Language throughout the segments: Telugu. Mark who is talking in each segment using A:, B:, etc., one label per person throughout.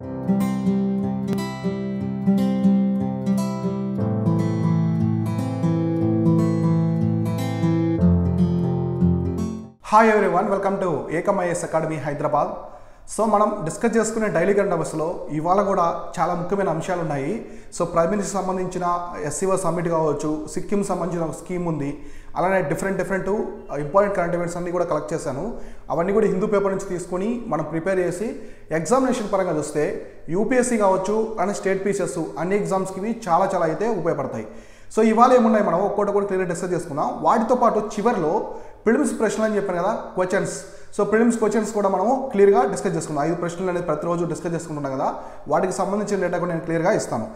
A: హాయ్ ఎవ్రీవన్ వెల్కమ్ టు ఏకమఐఎస్ అకాడమీ హైదరాబాద్ సో మనం డిస్కస్ చేసుకునే డైలీ కరెంట్ అవర్స్లో ఇవాళ కూడా చాలా ముఖ్యమైన అంశాలు ఉన్నాయి సో ప్రైమ్ మినిస్టర్ సంబంధించిన ఎస్సీఓ సమ్మిట్ కావచ్చు సిక్కిం సంబంధించిన ఒక స్కీమ్ ఉంది అలానే different different important current events అన్ని కూడా కలెక్ట్ చేశాను అవన్నీ కూడా హిందూ పేపర్ నుంచి తీసుకొని మనం ప్రిపేర్ చేసి ఎగ్జామినేషన్ పరంగా చూస్తే యూపీఎస్సీ కావచ్చు అండ్ స్టేట్ పీసెస్ అన్ని ఎగ్జామ్స్కి ఇవి చాలా చాలా అయితే ఉపయోగపడతాయి సో ఇవాళ ఏమున్నాయి మనం ఒక్కొక్కటి కూడా క్లియర్ డిస్కస్ చేసుకుందాం వాటితో పాటు చివరిలో ప్రిలిమ్స్ ప్రశ్నలు అని చెప్పాను కదా క్వశ్చన్స్ సో ప్రిలిమ్స్ క్వశ్చన్స్ కూడా మనము క్లియర్గా డిస్కస్ చేసుకుందాం ఐదు ప్రశ్నలు అనేది ప్రతిరోజు డిస్కస్ చేసుకుంటున్నాం కదా వాటికి సంబంధించిన డేటా కూడా నేను క్లియర్గా ఇస్తాను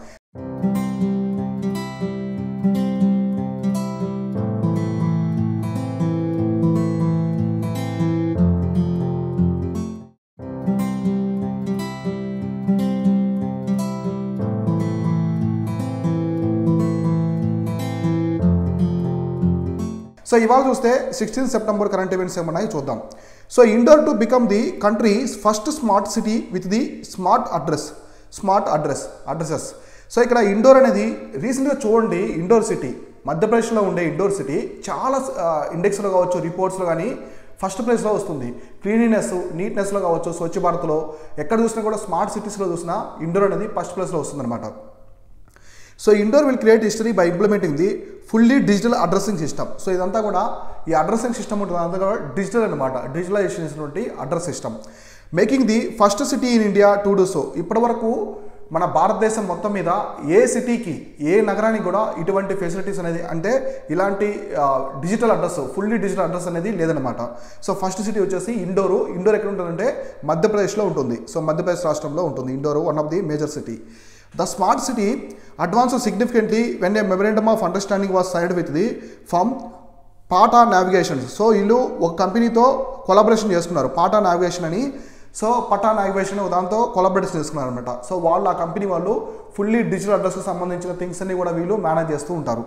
A: సో ఇవాళ చూస్తే సిక్స్టీన్ సెప్టెంబర్ కరెంట్ ఈవెంట్స్ ఏమన్నాయి చూద్దాం so Indore to become the country's first smart city with the smart address smart address addresses so ఇక్కడ ఇండోర్ అనేది రీసెంట్గా చూడండి ఇండోర్ సిటీ మధ్యప్రదేశ్లో ఉండే ఇండోర్ సిటీ చాలా ఇండెక్స్లో కావచ్చు రిపోర్ట్స్లో కానీ ఫస్ట్ ప్లేస్లో వస్తుంది క్లీనినెస్ నీట్నెస్లో కావచ్చు స్వచ్ఛ భారత్లో ఎక్కడ చూసినా కూడా స్మార్ట్ సిటీస్లో చూసినా ఇండోర్ అనేది ఫస్ట్ ప్లేస్లో వస్తుందన్నమాట so Indore will create history by implementing the fully digital addressing system so ఇదంతా కూడా ఈ అడ్రస్సింగ్ సిస్టమ్ ఉంటుంది అంతా కూడా డిజిటల్ అనమాట డిజిటలైజేషన్ చేసినటువంటి address system making the first city in India to do so ఇప్పటివరకు మన భారతదేశం మొత్తం మీద ఏ సిటీకి ఏ నగరానికి కూడా ఇటువంటి ఫెసిలిటీస్ అనేది అంటే ఇలాంటి digital address fully digital address అనేది లేదనమాట సో ఫస్ట్ సిటీ వచ్చేసి ఇండోరు ఇండోర్ ఎక్కడ ఉంటుందంటే మధ్యప్రదేశ్లో ఉంటుంది సో మధ్యప్రదేశ్ రాష్ట్రంలో ఉంటుంది Indore one of the major city the smart city advance significantly when a మెమరెండమ్ of understanding was side with the ఫమ్ పాటా navigation so వీళ్ళు ఒక కంపెనీతో కొలాబరేషన్ చేసుకున్నారు పాటా నావిగేషన్ అని సో పటా నావిగేషన్ దాంతో కొలాబరేషన్ చేసుకున్నారు అనమాట సో వాళ్ళు ఆ కంపెనీ వాళ్ళు ఫుల్లీ డిజిటల్ అడ్రస్కి సంబంధించిన థింగ్స్ అన్ని కూడా వీళ్ళు మేనేజ్ చేస్తూ ఉంటారు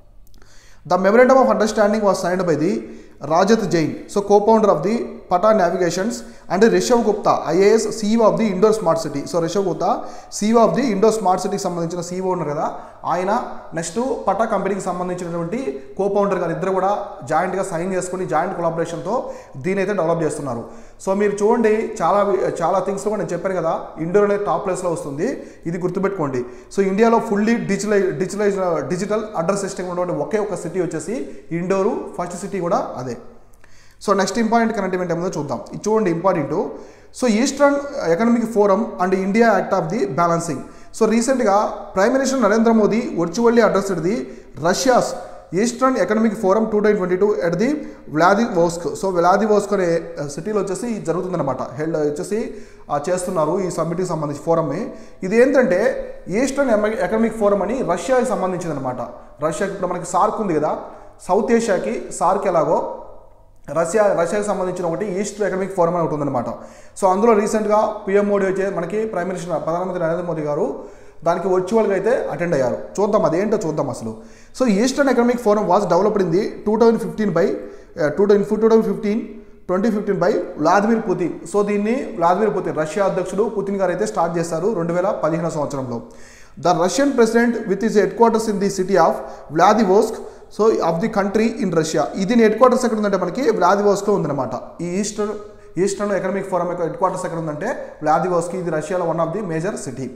A: the memorandum of understanding was signed by the Rajat Jain so cofounder of the Pataa navigations and Rishav Gupta IAS CEO of the Indore smart city so Rishav Gupta CEO of the Indore smart సిటీకి సంబంధించిన సీఈఓ ఉన్నారు కదా ఆయన నెక్స్ట్ పటా కంపెనీకి సంబంధించినటువంటి కోపౌండర్ గారు ఇద్దరు కూడా జాయింట్గా సైన్ చేసుకుని జాయింట్ కొలాబరేషన్తో దీని అయితే డెవలప్ చేస్తున్నారు సో మీరు చూడండి చాలా చాలా థింగ్స్లో కూడా నేను చెప్పాను కదా ఇండోర్ అనేది టాప్ ప్లేస్లో వస్తుంది ఇది గుర్తుపెట్టుకోండి సో ఇండియాలో ఫుల్లీ డిజిటలై డిజిటలైజ్ డిజిటల్ అడ్రస్ సిస్టమ్ ఉన్నటువంటి ఒకే ఒక సిటీ వచ్చేసి ఇండోరు ఫస్ట్ సిటీ కూడా అదే so next important current event ఏమో చూద్దాం ఇది చూడండి important so eastern economic forum and India act of the balancing so రీసెంట్గా prime minister Narendra Modi virtually addressed the Russia's eastern economic forum two thousand twenty two at the Vladivostok so Vladivostok అనే సిటీలో వచ్చేసి జరుగుతుందన్నమాట హెల్డ్ వచ్చేసి చేస్తున్నారు ఈ సమ్మిట్కి సంబంధించి ఫోరమ్ని ఇది ఏంటంటే ఈస్టర్న్ ఎకనామిక్ ఫోరం అని రష్యాకి సంబంధించింది అనమాట రష్యాకి ఇప్పుడు మనకి సార్క్ ఉంది కదా సౌత్ ఏషియాకి సార్క్ ఎలాగో రష్యా రష్యాకి సంబంధించిన ఒకటి ఈస్ట్ ఎకనామిక్ ఫోరం అని ఒకటి ఉందన్నమాట సో అందులో రీసెంట్గా పిఎం మోడీ వచ్చే మనకి ప్రైమ్ మినిస్టర్ ప్రధానమంత్రి నరేంద్ర మోదీ గారు దానికి వర్చువల్గా అయితే అటెండ్ అయ్యారు చూద్దాం అదేంటో చూద్దాం అసలు so eastern economic forum was developed in the two thousand fifteen by two thousand two thousand fifteen twenty fifteen by Vladimir Putin so దీన్ని వ్లాదిమిర్ పుతిన్ రష్యా అధ్యక్షుడు పుతిన్ గారు అయితే స్టార్ట్ చేశారు రెండు వేల పదిహేను సంవత్సరంలో the Russian president with is headquarters in the city of Vladivostok so of the country in Russia ఇది హెడ్ క్వార్టర్స్ ఎక్కడ ఉందంటే మనకి వ్లాదివోస్లో ఉందన్నమాట ఈ ఈస్టర్న్ ఈస్టర్న్ ఎకనామిక్ ఫోరం యొక్క హెడ్ క్వార్టర్స్ ఎక్కడ ఉందంటే వ్లాదివోస్కి ఇది రష్యాలో one of the major city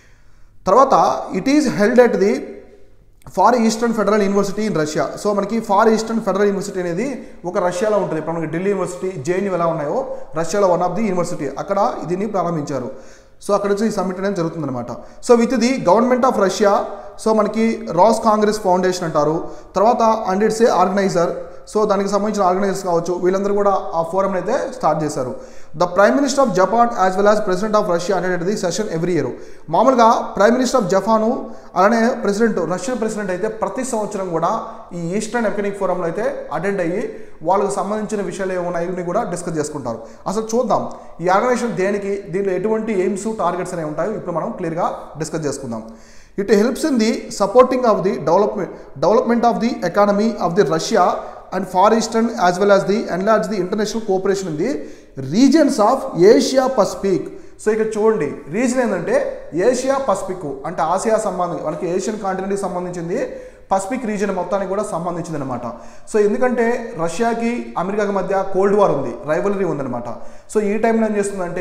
A: తర్వాత it is held at the far eastern federal university in Russia so మనకి ఫార్ ఈస్టర్న్ ఫెడరల్ యూనివర్సిటీ అనేది ఒక రష్యాలో ఉంటుంది ఇప్పుడు మనకి ఢిల్లీ యూనివర్సిటీ జేఎన్యూ ఎలా ఉన్నాయో రష్యాలో వన్ ఆఫ్ ది యూనివర్సిటీ అక్కడ దీన్ని ప్రారంభించారు సో అక్కడ నుంచి ఈ సమ్మిట్ అనేది జరుగుతుందన్నమాట so with the government of Russia so మనకి రాస్ కాంగ్రెస్ ఫౌండేషన్ అంటారు తర్వాత and it's a organizer so దానికి సంబంధించిన ఆర్గనైజర్స్ కావచ్చు వీళ్ళందరూ కూడా ఆ ఫోరం అయితే స్టార్ట్ చేశారు the prime minister of Japan as well as president of Russia attended the session every year మామూలుగా ప్రైమ్ మినిస్టర్ ఆఫ్ జపాను అలానే ప్రెసిడెంట్ రష్యన్ ప్రెసిడెంట్ అయితే ప్రతి సంవత్సరం కూడా ఈ ఈస్టర్న్ ఎకనిక్ ఫోరంలో అయితే అటెండ్ అయ్యి వాళ్ళకి సంబంధించిన విషయాలు ఏమున్నాయి కూడా డిస్కస్ చేసుకుంటారు అసలు చూద్దాం ఈ ఆర్గనైజేషన్ దేనికి దీంట్లో ఎటువంటి ఎయిమ్స్ టార్గెట్స్ అనేవి ఉంటాయో ఇప్పుడు మనం క్లియర్గా డిస్కస్ చేసుకుందాం it helps in the supporting of the development development of the economy of the Russia and Far Eastern as well as the enlarge the international cooperation in the regions of Asia Pacific. So ఇక్కడ చూడండి రీజన్ ఏంటంటే ఏషియా పసిఫిక్ అంటే ఆసియా సంబంధం మనకి ఏషియన్ కాంటినెంట్కి సంబంధించింది పసిఫిక్ రీజియన్ మొత్తానికి కూడా సంబంధించింది అనమాట సో ఎందుకంటే రష్యాకి అమెరికాకి మధ్య కోల్డ్ వార్ ఉంది రైవలరీ ఉందన్నమాట సో ఈ టైంలో ఏం చేస్తుందంటే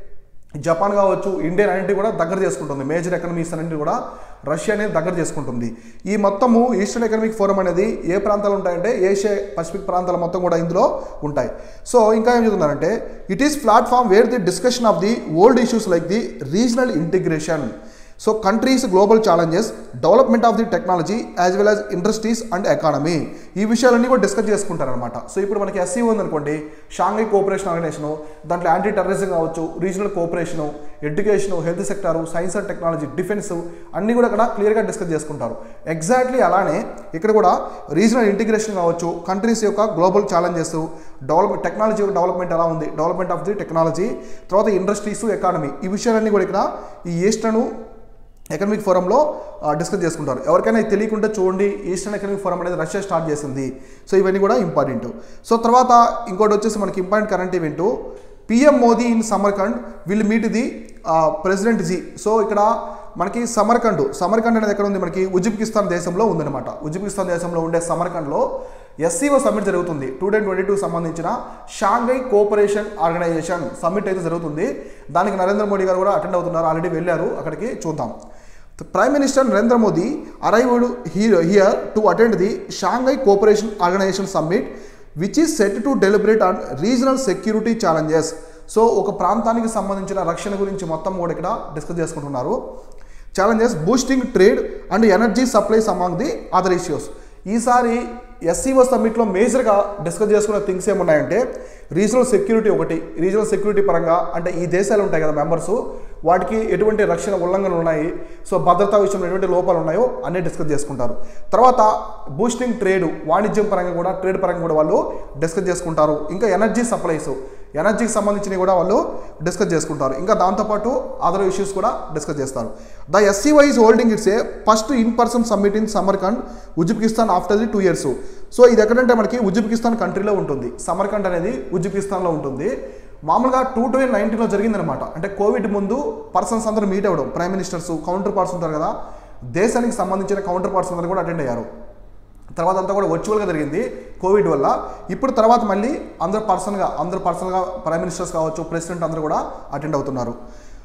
A: జపాన్ కావచ్చు ఇండియన్ అన్నింటి కూడా దగ్గర చేసుకుంటుంది మేజర్ ఎకనమీస్ అన్నింటి కూడా రష్యా అనేది దగ్గర చేసుకుంటుంది ఈ మొత్తము ఈస్టర్న్ ఎకనమిక్ ఫోరం అనేది ఏ ప్రాంతాలు ఉంటాయంటే ఏషియా పసిఫిక్ ప్రాంతాలు మొత్తం కూడా ఇందులో ఉంటాయి సో ఇంకా ఏం చెప్తున్నారంటే it is platform where the discussion of the old issues like the regional integration so countries global challenges development of the technology as well as industries and economy ఈ విషయాలన్నీ కూడా డిస్కస్ చేసుకుంటారనమాట సో ఇప్పుడు మనకి ఎస్సీ ఉందనుకోండి షాంఘై కోఆపరేషన్ ఆర్గనైజేషను దాంట్లో యాంటీ టెర్రరిజం కావచ్చు regional cooperation education health sector science and technology defence అన్నీ కూడా ఇక్కడ క్లియర్గా డిస్కస్ చేసుకుంటారు ఎగ్జాక్ట్లీ అలానే ఇక్కడ కూడా రీజనల్ ఇంటిగ్రేషన్ కావచ్చు కంట్రీస్ యొక్క గ్లోబల్ ఛాలెంజెస్ డెవలప్మెంట్ టెక్నాలజీ యొక్క డెవలప్మెంట్ ఎలా ఉంది డెవలప్మెంట్ ఆఫ్ ది టెక్నాలజీ తర్వాత ఇండస్ట్రీస్ ఎకానమీ ఈ విషయాలన్నీ కూడా ఇక్కడ ఈ ఈస్టర్న్ ఎకనమిక్ ఫోరంలో డిస్కస్ చేసుకుంటారు ఎవరికైనా ఇది తెలియకుండా చూడండి ఈస్టర్న్ ఎకనమిక్ ఫోరం అనేది రష్యా స్టార్ట్ చేసింది సో ఇవన్నీ కూడా ఇంపార్టెంట్ సో తర్వాత ఇంకోటి వచ్చేసి మనకి important current event PM Modi in Samarkand will meet the president Xi so ఇక్కడ మనకి సమర్కండ్ సమర్కండ్ అనేది ఎక్కడ ఉంది మనకి ఉజ్బెకిస్తాన్ దేశంలో ఉందన్నమాట ఉజ్బెకిస్తాన్ దేశంలో ఉండే సమర్కండ్లో ఎస్సీఓ సమ్మిట్ జరుగుతుంది టూ థౌజండ్ ట్వంటీ టూ సంబంధించిన షాంఘై కోఆపరేషన్ ఆర్గనైజేషన్ సమ్మిట్ అయితే జరుగుతుంది దానికి నరేంద్ర మోడీ గారు కూడా అటెండ్ అవుతున్నారు ఆల్రెడీ వెళ్ళారు అక్కడికి చూద్దాం prime minister Narendra Modi arrived here to attend the Shanghai cooperation organisation summit which is set to deliberate on regional security challenges so ఒక ప్రాంతానికి సంబంధించిన రక్షణ గురించి మొత్తం కూడా ఇక్కడ డిస్కస్ చేసుకుంటున్నారు challenges boosting trade and energy supplies among the other issues ఈసారి ఎస్సీఓ సమ్మిట్లో మేజర్గా డిస్కస్ చేసుకున్న థింగ్స్ ఏమున్నాయంటే రీజనల్ సెక్యూరిటీ ఒకటి రీజనల్ సెక్యూరిటీ పరంగా అంటే ఈ దేశాలు ఉంటాయి కదా మెంబర్స్ వాటికి ఎటువంటి రక్షణ ఉల్లంఘనలు ఉన్నాయి సో భద్రతా విషయంలో ఎటువంటి లోపాలు ఉన్నాయో అన్నీ డిస్కస్ చేసుకుంటారు తర్వాత బూస్టింగ్ ట్రేడ్ వాణిజ్యం పరంగా కూడా ట్రేడ్ పరంగా కూడా వాళ్ళు డిస్కస్ చేసుకుంటారు ఇంకా ఎనర్జీ సప్లైస్ ఎనర్జీకి సంబంధించినవి కూడా వాళ్ళు డిస్కస్ చేసుకుంటారు ఇంకా దాంతోపాటు అదర్ ఇష్యూస్ కూడా డిస్కస్ చేస్తారు the SCO is holding its a first in person summit in Samarkand Uzbekistan after the two years so ఇది ఎక్కడంటే మనకి ఉజ్బెకిస్తాన్ కంట్రీలో ఉంటుంది సమర్కండ్ అనేది ఉజ్బెకిస్తాన్లో ఉంటుంది మామూలుగా టూ థౌజండ్ నైన్టీన్లో జరిగిందనమాట అంటే కోవిడ్ ముందు పర్సన్స్ అందరూ మీట్ అవ్వడం ప్రైమ్ మినిస్టర్స్ కౌంటర్ పార్ట్స్ ఉంటారు కదా దేశానికి సంబంధించిన కౌంటర్ పార్ట్స్ అందరూ కూడా అటెండ్ అయ్యారు తర్వాత అంతా కూడా వర్చువల్గా జరిగింది కోవిడ్ వల్ల ఇప్పుడు తర్వాత మళ్ళీ అందరు పర్సన్గా అందరు పర్సన్గా ప్రైమ్ మినిస్టర్స్ కావచ్చు ప్రెసిడెంట్ అందరూ కూడా అటెండ్ అవుతున్నారు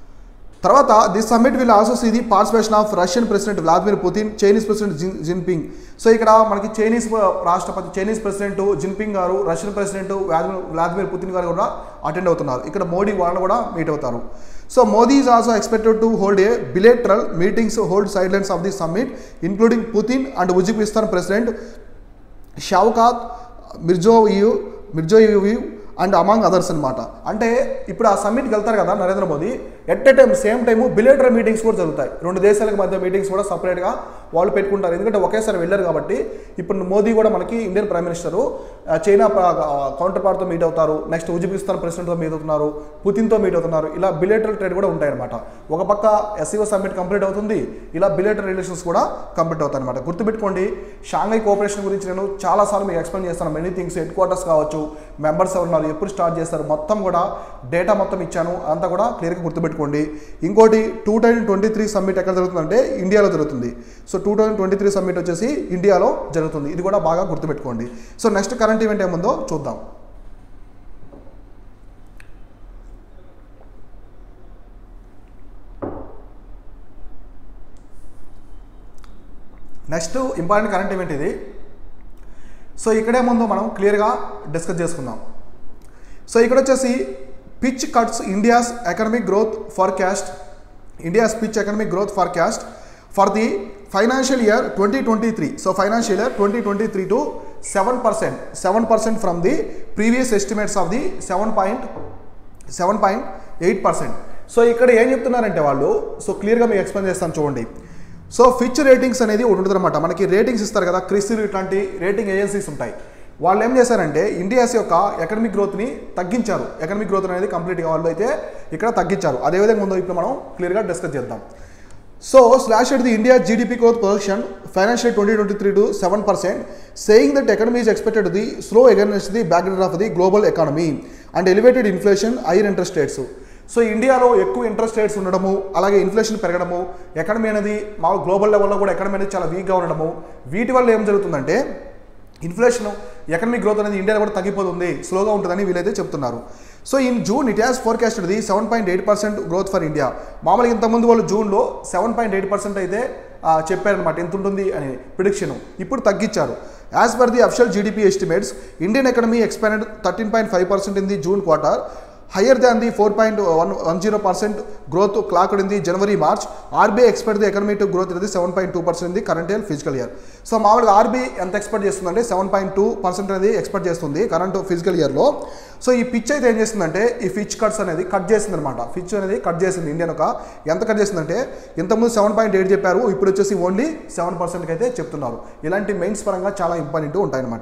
A: తర్వాత the summit will also see the participation of Russian president Vladimir Putin Chinese president జిన్ జిన్పింగ్ సో ఇక్కడ మనకి చైనీస్ రాష్ట్రపతి చైనీస్ ప్రెసిడెంట్ జిన్పింగ్ గారు Russian president Vladimir Vladimir Putin గారు కూడా అటెండ్ అవుతున్నారు ఇక్కడ మోడీ వాళ్ళని కూడా మీట్ అవుతారు so Modi is also expected to hold a bilateral meetings hold sidelines of the summit including Putin and Uzbekistan president Shavkat Mirziyoyev Mirziyoyev and among others అనమాట అంటే ఇప్పుడు ఆ సమ్మిట్కి వెళ్తారు కదా Narendra Modi at a time same time bilateral meetings కూడా జరుగుతాయి రెండు దేశాలకు మధ్య మీటింగ్స్ కూడా సపరేట్గా వాళ్ళు పెట్టుకుంటారు ఎందుకంటే ఒకేసారి వెళ్ళారు కాబట్టి ఇప్పుడు మోదీ కూడా మనకి ఇండియన్ ప్రైమ్ మినిస్టరు ఆ, చైనా కౌంటర్ పార్ట్తో మీట్ అవుతారు నెక్స్ట్ ఉజ్బెకిస్తాన్ ప్రెసిడెంట్తో మీట్ అవుతున్నారు పుతిన్తో మీట్ అవుతున్నారు ఇలా బిలేటర్ ట్రేడ్ కూడా ఉంటాయన్నమాట ఒక పక్క ఎస్సీఓ సమ్మిట్ కంప్లీట్ అవుతుంది ఇలా బిలేటర్ రిలేషన్స్ కూడా కంప్లీట్ అవుతాయి అనమాట గుర్తుపెట్టుకోండి షాంఘై కోఆపరేషన్ గురించి నేను చాలాసార్లు మీకు ఎక్స్ప్లెయిన్ చేస్తాను మెనీ థింగ్స్ హెడ్ క్వార్టర్స్ కావచ్చు మెంబర్స్ ఎవరు ఉన్నారు ఎప్పుడు స్టార్ట్ చేస్తారు మొత్తం కూడా డేటా మొత్తం ఇచ్చాను అంతా కూడా క్లియర్గా గుర్తుపెట్టుకోండి ఇంకోటి two thousand twenty three summit ఎక్కడ జరుగుతుందంటే ఇండియాలో జరుగుతుంది so two thousand twenty three summit వచ్చేసి ఇండియాలో జరుగుతుంది ఇది కూడా బాగా గుర్తుపెట్టుకోండి సో నెక్స్ట్ కరెంట్ ఈవెంట్ ఏముందో చూద్దాం నెక్స్ట్ ఇంపార్టెంట్ కరెంట్ ఈవెంట్ ఇది సో ఇక్కడేముందో మనం క్లియర్గా డిస్కస్ చేసుకుందాం సో ఇక్కడ వచ్చేసి Fitch cuts India's economic growth forecast India's Fitch economic growth forecast for the financial year twenty twenty three so financial year twenty twenty three to seven percent seven percent from the previous estimates of the seven point seven point eight percent so ఇక్కడ ఏం చెప్తున్నారంటే వాళ్ళు సో క్లియర్గా మీకు ఎక్స్ప్లెయిన్ చేస్తాను చూడండి సో ఫిచ్ రేటింగ్స్ అనేది ఒకటి ఉంటుంది అనమాట మనకి రేటింగ్స్ ఇస్తారు కదా క్రిసిల్ ఇట్లాంటి రేటింగ్ ఏజెన్సీస్ ఉంటాయి వాళ్ళు ఏం చేశారంటే ఇండియాస్ యొక్క ఎకనమిక్ గ్రోత్ని తగ్గించారు ఎకనమిక్ గ్రోత్ అనేది కంప్లీట్గా వాళ్ళు అయితే ఇక్కడ తగ్గించారు అదేవిధంగా ఉందో ఇప్పుడు మనం క్లియర్గా డిస్కస్ చేద్దాం so slash at the India GDP growth projection financial twenty twenty three to seven percent saying that economy is expected the slow against the background of the global economy and elevated inflation higher interest rates so ఇండియాలో ఎక్కువ ఇంట్రెస్ట్ రేట్స్ ఉండడము అలాగే ఇన్ఫ్లేషన్ పెరగడము ఎకనమీ అనేది మా గ్లోబల్ లెవెల్లో కూడా ఎకనమీ అనేది చాలా వీక్గా ఉండడము వీటి వల్ల ఏం జరుగుతుందంటే ఇన్ఫ్లేషన్ ఎకనమిక్ గ్రోత్ అనేది ఇండియాలో కూడా తగ్గిపోతుంది స్లోగా ఉంటుందని వీళ్ళైతే చెప్తున్నారు so in June it has forecasted the seven point eight percent growth for India మామూలుగా ఇంతకుముందు వాళ్ళు జూన్లో సెవెన్ పాయింట్ ఎయిట్ పర్సెంట్ అయితే ఆ, చెప్పారనమాట ఎంత ఉంటుంది అని ప్రిడిక్షన్ ఇప్పుడు తగ్గించారు as per the official GDP estimates Indian economy expanded thirteen point five percent in the June quarter higher than the four point one one zero percent growth clocked in the January March RBI expect the economy to growth ఇది సెవెన్ పాయింట్ టూ పర్సెంట్ ఇది current year physical year so మామూలుగా ఆర్బీ ఎంత ఎక్స్పెక్ట్ చేస్తుందంటే సెవెన్ పాయింట్ టూ పర్సెంట్ అనేది ఎక్స్పెక్ట్ చేస్తుంది కరెంట్ ఫిజికల్ ఇయర్లో సో ఈ పిచ్ అయితే ఏం చేస్తుందంటే ఈ ఫిచ్ కట్స్ అనేది కట్ చేసింది అనమాట ఫిచ్ అనేది కట్ చేసింది ఇండియన్ ఒక ఎంత కట్ చేసిందంటే ఇంతకుముందు సెవెన్ పాయింట్ ఎయిట్ చెప్పారు ఇప్పుడు వచ్చేసి ఓన్లీ సెవెన్ పర్సెంట్కి అయితే చెప్తున్నారు ఇలాంటి మెయిన్స్ పరంగా చాలా ఇంపార్టెంట్ ఉంటాయన్నమాట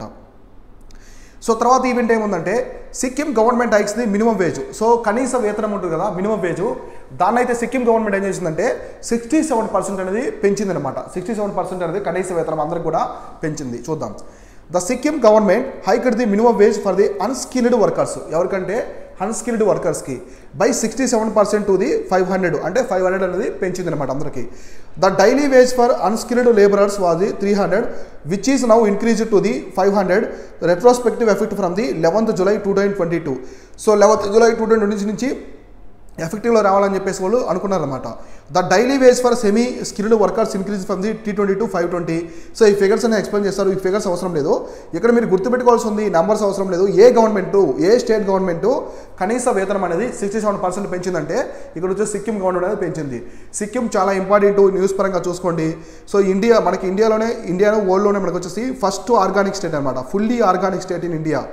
A: సో తర్వాత ఈవెంట్ ఏముందంటే Sikkim government hikes the minimum wage so కనీస వేతనం ఉంటుంది కదా మినిమం వేజ్ దాన్ని అయితే సిక్కిం గవర్నమెంట్ ఏం చేసిందంటే సిక్స్టీ సెవెన్ పర్సెంట్ అనేది పెంచింది అనమాట సిక్స్టీ సెవెన్ పర్సెంట్ అనేది కనీస వేతనం అందరికి కూడా పెంచింది చూద్దాం the Sikkim government hiked the minimum wage for the unskilled workers ఎవరికంటే అన్స్కిల్డ్ వర్కర్స్కి by sixty seven percent to the five hundred అంటే ఫైవ్ హండ్రెడ్ అనేది పెంచింది అనమాట అందరికి the daily wage for unskilled labourers was the three hundred which is now increase to the five hundred retrospective effect from the eleventh July two thousand twenty two so eleventh July two thousand twenty నుంచి ఎఫెక్టివ్లో రావాలని చెప్పేసి వాళ్ళు అనుకున్నారన్నమాట the daily wage for semi skilled workers increase from the టీ twenty to five twenty so ఈ ఫిగర్స్ అని ఎక్స్ప్లెయిన్ చేస్తారు ఈ ఫిగర్స్ అవసరం లేదు ఇక్కడ మీరు గుర్తుపెట్టుకోవాల్సి ఉంది నంబర్స్ అవసరం లేదు ఏ గవర్నమెంట్ ఏ స్టేట్ గవర్నమెంట్ కనీస వేతనం అనేది సిక్స్టీ సెవెన్ పర్సెంట్ పెంచిందంటే ఇక్కడ వచ్చి సిక్కిం గవర్నమెంట్ అనేది పెంచింది సిక్కిం చాలా ఇంపార్టెంట్ న్యూస్ పరంగా చూసుకోండి సో ఇండియా మనకి ఇండియాలోనే ఇండియాలో వరల్డ్లోనే మనకు వచ్చేసి ఫస్ట్ ఆర్గానిక్ స్టేట్ అనమాట fully organic state in India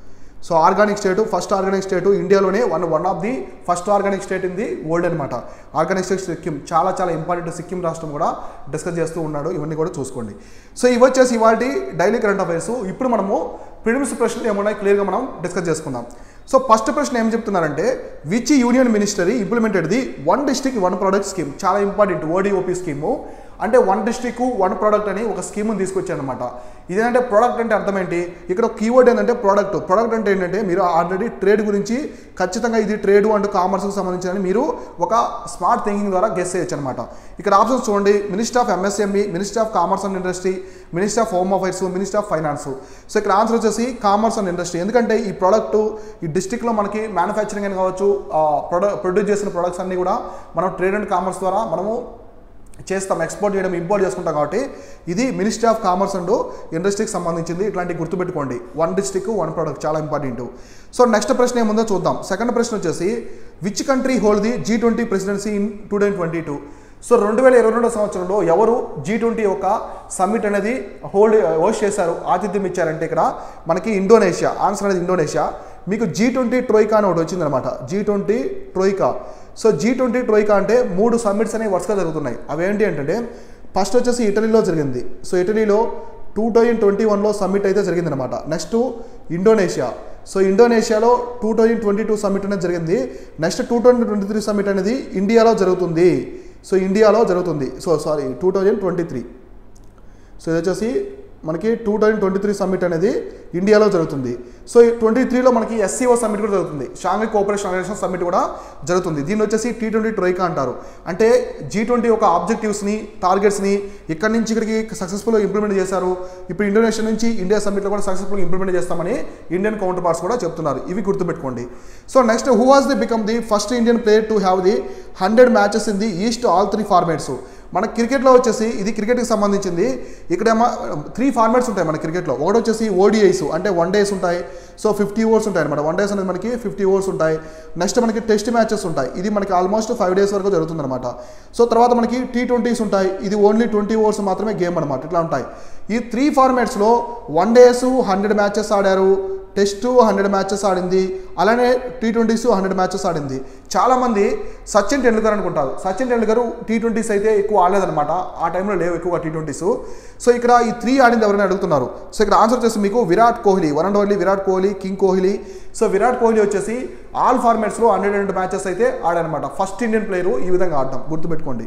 A: so organic state first organic state ఇండియాలోనే one one of the first organic state in the world అనమాట ఆర్గానిక్ స్టేట్ సిక్కిం చాలా చాలా ఇంపార్టెంట్ సిక్కిం రాష్ట్రం కూడా డిస్కస్ చేస్తూ ఉన్నాడు ఇవన్నీ కూడా చూసుకోండి సో ఇవి వచ్చేసి ఇవాళ డైలీ కరెంట్ అఫైర్స్ ఇప్పుడు మనము ప్రిలిమ్స్ ప్రశ్నలు ఏమున్నాయి క్లియర్గా మనం డిస్కస్ చేసుకుందాం సో ఫస్ట్ ప్రశ్న ఏం చెప్తున్నారంటే which union ministry implemented the one district one product scheme చాలా ఇంపార్టెంట్ ఓడిఓపి స్కీము అంటే వన్ డిస్ట్రిక్ట్ వన్ ప్రోడక్ట్ అని ఒక స్కీమ్ని తీసుకొచ్చారనమాట ఇదేంటంటే ప్రోడక్ట్ అంటే అర్థం ఏంటి ఇక్కడ కీవర్డ్ ఏంటంటే ప్రోడక్ట్ ప్రోడక్ట్ అంటే ఏంటంటే మీరు ఆల్రెడీ ట్రేడ్ గురించి ఖచ్చితంగా ఇది ట్రేడ్ అండ్ కామర్స్కి సంబంధించిన మీరు ఒక స్మార్ట్ థింకింగ్ ద్వారా గెస్ చేయొచ్చు అనమాట ఇక్కడ ఆప్షన్స్ చూడండి minister of MSME minister of commerce and industry minister of home affairs minister of finance so ఇక్కడ ఆన్సర్ వచ్చేసి కామర్స్ అండ్ ఇండస్ట్రీ ఎందుకంటే ఈ ప్రోడక్ట్ ఈ డిస్టిక్లో మనకి మ్యానుఫ్యాక్చరింగ్ అని కావచ్చు ప్రొడక్ట్ ప్రొడ్యూస్ చేసిన ప్రొడక్ట్స్ అన్నీ కూడా మనం ట్రేడ్ అండ్ కామర్స్ ద్వారా మనము చేస్తాం ఎక్స్పోర్ట్ చేయడం ఇంపోర్ట్ చేసుకుంటాం కాబట్టి ఇది మినిస్ట్రీ ఆఫ్ కామర్స్ అండ్ ఇండస్ట్రీకి సంబంధించింది ఇట్లాంటి గుర్తుపెట్టుకోండి వన్ డిస్ట్రిక్ట్ వన్ ప్రోడక్ట్ చాలా ఇంపార్టెంట్ సో నెక్స్ట్ ప్రశ్న ఏముందో చూద్దాం సెకండ్ ప్రశ్న వచ్చేసి which country hold the G twenty presidency in two thousand twenty two so రెండు వేల ఇరవై రెండో సంవత్సరంలో ఎవరు జీ ట్వంటీ యొక్క సమ్మిట్ అనేది హోల్డ్ హోస్ట్ చేశారు ఆతిథ్యం ఇచ్చారంటే ఇక్కడ మనకి ఇండోనేషియా ఆన్సర్ అనేది ఇండోనేషియా మీకు జీ ట్వంటీ ట్రోయికా అని ఒకటి వచ్చిందనమాట G twenty troika so G twenty troika అంటే మూడు సమ్మిట్స్ అనేవి వరుసగా జరుగుతున్నాయి అవి ఏంటి అంటే ఫస్ట్ వచ్చేసి ఇటలీలో జరిగింది సో ఇటలీలో టూ థౌజండ్ ట్వంటీ వన్లో సమ్మిట్ అయితే జరిగిందనమాట నెక్స్ట్ ఇండోనేషియా సో ఇండోనేషియాలో two thousand twenty two summit అనేది జరిగింది next two thousand twenty three summit అనేది ఇండియాలో జరుగుతుంది సో ఇండియాలో జరుగుతుంది so sorry two thousand twenty three so ఇది వచ్చేసి మనకి two thousand twenty three summit అనేది ఇండియాలో జరుగుతుంది సో ట్వంటీ త్రీలో మనకి ఎస్సీఓ సమ్మిట్ కూడా జరుగుతుంది షాంఘై కోఆపరేషన్ ఆర్గనైజేషన్ సమ్మిట్ కూడా జరుగుతుంది దీన్ని వచ్చేసి టీ ట్వంటీ ట్రోయికా అంటారు అంటే జీ ట్వంటీ యొక్క ఆబ్జెక్టివ్స్ని టార్గెట్స్ని ఇక్కడి నుంచి ఇక్కడికి సక్సెస్ఫుల్గా ఇంప్లిమెంట్ చేశారు ఇప్పుడు ఇండోనేషియా నుంచి ఇండియా సమ్మిట్లో కూడా సక్సెస్ఫుల్గా ఇంప్లిమెంట్ చేస్తామని ఇండియన్ కౌంటర్ పార్ట్స్ కూడా చెప్తున్నారు ఇవి గుర్తుపెట్టుకోండి so next who was the become the first Indian player to have the hundred matches in the east all three formats మన క్రికెట్లో వచ్చేసి ఇది క్రికెట్కి సంబంధించింది ఇక్కడ ఏమో త్రీ ఫార్మాట్స్ ఉంటాయి మన క్రికెట్లో ఒకటి వచ్చేసి ఓడిఐస్ అంటే వన్ డేస్ ఉంటాయి సో ఫిఫ్టీ ఓవర్స్ ఉంటాయి అనమాట వన్ డేస్ అనేది మనకి ఫిఫ్టీ ఓవర్స్ ఉంటాయి నెక్స్ట్ మనకి టెస్ట్ మ్యాచెస్ ఉంటాయి ఇది మనకి ఆల్మోస్ట్ ఫైవ్ డేస్ వరకు జరుగుతుంది అనమాట సో తర్వాత మనకి టీ ట్వంటీస్ ఉంటాయి ఇది ఓన్లీ ట్వంటీ ఓవర్స్ మాత్రమే గేమ్ అనమాట ఇట్లా ఉంటాయి ఈ త్రీ ఫార్మాట్స్లో వన్ డేస్ హండ్రెడ్ మ్యాచెస్ ఆడారు టెస్ట్ హండ్రెడ్ మ్యాచెస్ ఆడింది అలానే టీ ట్వంటీస్ హండ్రెడ్ మ్యాచెస్ ఆడింది చాలామంది సచిన్ టెండూల్కర్ అనుకుంటారు సచిన్ టెండూల్కర్ టీ ట్వంటీస్ అయితే ఎక్కువ ఆడలేదన్నమాట ఆ టైంలో లేవు ఎక్కువగా టీ ట్వంటీస్ సో ఇక్కడ ఈ త్రీ ఆడింది ఎవరైనా అడుగుతున్నారు సో ఇక్కడ ఆన్సర్ వచ్చేసి మీకు Virat Kohli one and only Virat Kohli king Kohli so Virat Kohli వచ్చేసి ఆల్ ఫార్మాట్స్లో హండ్రెడ్ అండ్ మ్యాచెస్ అయితే ఆడారనమాట ఫస్ట్ ఇండియన్ ప్లేయర్ ఈ విధంగా ఆడడం గుర్తుపెట్టుకోండి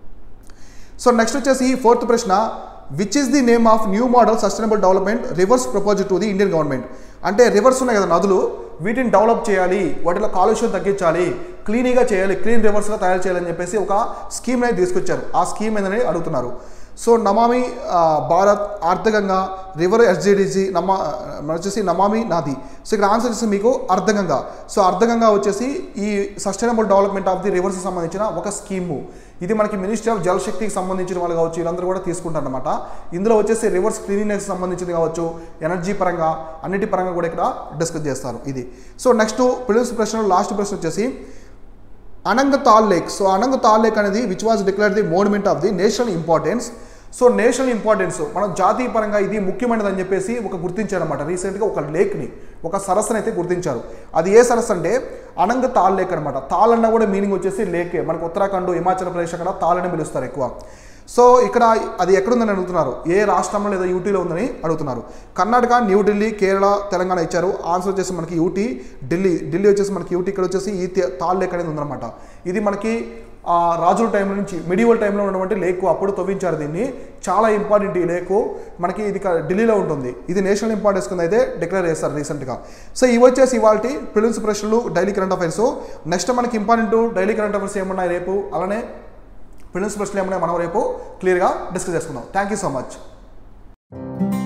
A: సో నెక్స్ట్ వచ్చేసి ఫోర్త్ ప్రశ్న which is the name of new model sustainable development rivers propose to the Indian government అంటే రివర్స్ ఉన్నాయి కదా నదులు వీటిని డెవలప్ చేయాలి వాటిలో కాలుష్యం తగ్గించాలి క్లీనీగా చేయాలి క్లీన్ రివర్స్గా తయారు చేయాలని చెప్పేసి ఒక స్కీమ్ అనేది తీసుకొచ్చారు ఆ స్కీమ్ ఏందని అడుగుతున్నారు సో నమామి ఆ, భారత్ అర్థగంగా రివర్ ఎస్జిడిసి నమా మన వచ్చేసి నమామి నాది సో ఇక్కడ ఆన్సర్ వచ్చేసి మీకు అర్థగంగా సో అర్థగంగా వచ్చేసి ఈ sustainable development of the reverse సంబంధించిన ఒక స్కీము ఇది మనకి మినిస్ట్రీ ఆఫ్ జల్ శక్తికి సంబంధించిన వాళ్ళు కావచ్చు వీళ్ళందరూ కూడా తీసుకుంటారు అనమాట ఇందులో వచ్చేసి రివర్స్ క్లీనినెస్ సంబంధించింది కావచ్చు ఎనర్జీ పరంగా అన్నిటి పరంగా కూడా ఇక్కడ డిస్కస్ చేస్తారు ఇది సో నెక్స్ట్ ప్రిలిమ్స్ ప్రశ్న లాస్ట్ ప్రశ్న వచ్చేసి Anang Tal lake so Anang Tal lake అనేది which was declare the monument of the national importance so national importance మనం జాతీయ పరంగా ఇది ముఖ్యమైనది అని చెప్పేసి ఒక గుర్తించారనమాట రీసెంట్గా ఒక లేక్ని ఒక సరస్సుని అయితే గుర్తించారు అది ఏ సరస్సు అంటే అనంగ తాల్ లేక్ అనమాట తాల్ అన్న కూడా మీనింగ్ వచ్చేసి లేకే మనకు ఉత్తరాఖండ్ హిమాచల్ ప్రదేశ్ అక్కడ తాల్ అని పిలుస్తారు ఎక్కువ సో ఇక్కడ అది ఎక్కడుందని అడుగుతున్నారు ఏ రాష్ట్రంలో లేదా యూటీలో ఉందని అడుగుతున్నారు కర్ణాటక న్యూఢిల్లీ కేరళ తెలంగాణ ఇచ్చారు ఆన్సర్ వచ్చేసి మనకి యూటీ ఢిల్లీ ఢిల్లీ వచ్చేసి మనకి యూటీ ఇక్కడ వచ్చేసి ఈ తే- తాల్ లేక్ అనేది ఉందన్నమాట ఇది మనకి ఆ, రాజుల టైం నుంచి మిడివల్ టైంలో ఉన్నటువంటి లేకు అప్పుడు తవ్వించారు దీన్ని చాలా ఇంపార్టెంట్ ఈ లేకు మనకి ఇది క- ఢిల్లీలో ఉంటుంది ఇది నేషనల్ ఇంపార్టెన్స్ కింద అయితే డిక్లేర్ చేస్తారు రీసెంట్గా సో ఇవి వచ్చేసి ఇవాళ ప్రిలిమ్స్ ప్రశ్నలు డైలీ కరెంట్ అఫైర్స్ నెక్స్ట్ మనకి ఇంపార్టెంట్ డైలీ కరెంట్ అఫైర్స్ ఏమున్నాయి రేపు అలానే ప్రిలిమ్స్ ప్రశ్నలు ఏమున్నాయి మనం రేపు క్లియర్గా డిస్కస్ చేసుకుందాం థ్యాంక్ యూ సో మచ్